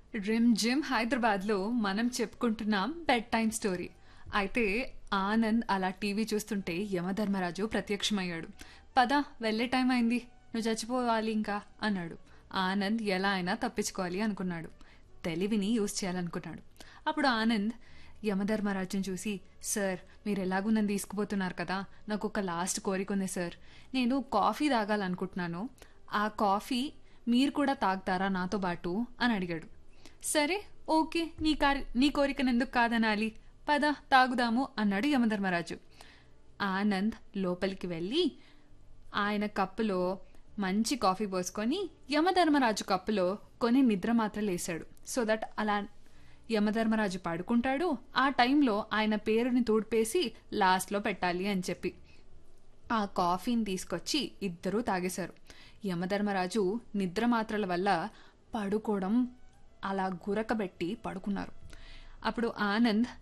rim gym హైదరాబాద్లో మనం చెప్పుకుంటున్నాం బెడ్ టైం స్టోరీ అయితే ఆనంద్ అలా టీవీ చూస్తుంటే యమధర్మరాజు ప్రత్యక్షమయ్యాడు పద వెళ్ళే టైం అయింది నువ్వు చచ్చిపోవాలి ఇంకా అన్నాడు ఆనంద్ ఎలా అయినా తప్పించుకోవాలి అనుకున్నాడు తెలివిని యూజ్ చేయాలనుకున్నాడు అప్పుడు ఆనంద్ యమధర్మరాజుని చూసి సార్ మీరు ఎలాగూ నన్ను తీసుకుపోతున్నారు కదా నాకు ఒక లాస్ట్ కోరిక ఉంది సార్ నేను కాఫీ తాగాలనుకుంటున్నాను ఆ కాఫీ మీరు కూడా తాగుతారా నాతో పాటు అని అడిగాడు సరే ఓకే నీ కారి నీ కోరికను ఎందుకు కాదనాలి పద తాగుదాము అన్నాడు యమధర్మరాజు ఆనంద్ లోపలికి వెళ్ళి ఆయన కప్పులో మంచి కాఫీ పోసుకొని యమధర్మరాజు కప్పులో కొన్ని నిద్ర మాత్రలు వేశాడు సో దట్ అలా యమధర్మరాజు పడుకుంటాడు ఆ టైంలో ఆయన పేరుని తూడిపేసి లాస్ట్లో పెట్టాలి అని చెప్పి ఆ కాఫీని తీసుకొచ్చి ఇద్దరూ తాగేశారు యమధర్మరాజు నిద్ర మాత్రల వల్ల పడుకోవడం అలా గురకబెట్టి పడుకున్నారు అప్పుడు ఆనంద్